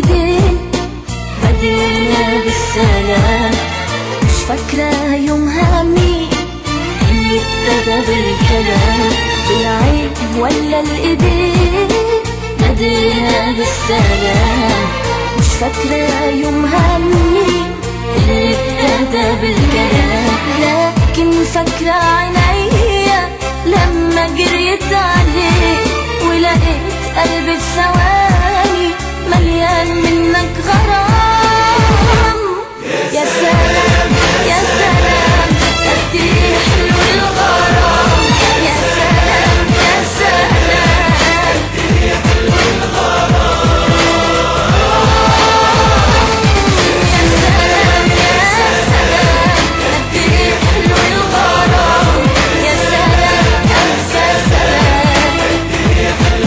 الايدين بدينا بالسلام مش فاكرة يومها مين اللي ابتدى بالكلام بالعين ولا الايدين بدينا بالسلام مش فاكرة يومها مين اللي ابتدى بالكلام لكن فاكرة عينيا لما جريت عليه ولقيت قلبي في ثواني مليان منك غرام يا سلام يا سلام قد ايه حلو الغرام يا سلام يا سلام يا سلام يا سلام قد ايه حلو الغرام يا سلام ألف سلام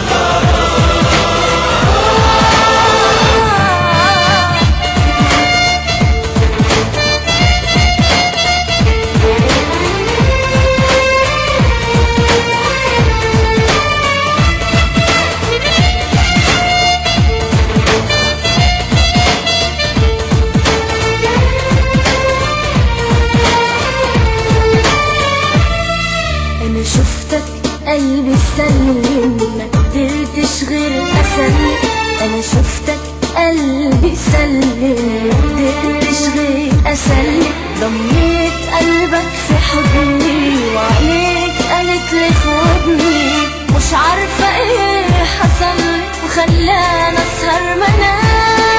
انا شفتك قلبي سلم ما قدرتش غير اسلم انا شفتك قلبي سلم ما قدرتش غير اسلم ضميت قلبك في حضني وعليك قالت لي خدني مش عارفة ايه حصل وخلاني اسهر منام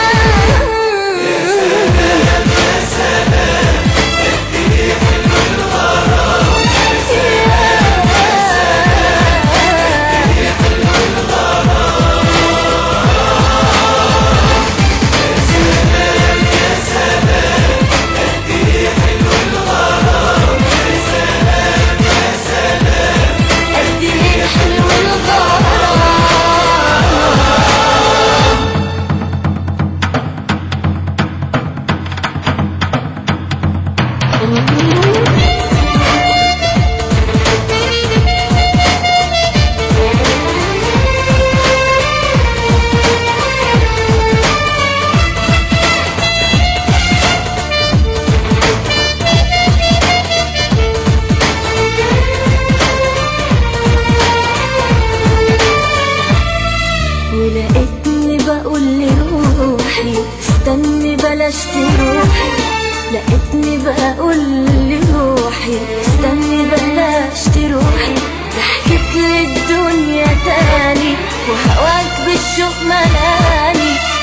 قد ايه حلو الغرام ولقيتني بقول لروحي استني بلاش تروحي لقيتني بقول لروحي استني بلاش تروحي ضحكت لي الدنيا تاني وهواك بالشوق ملاني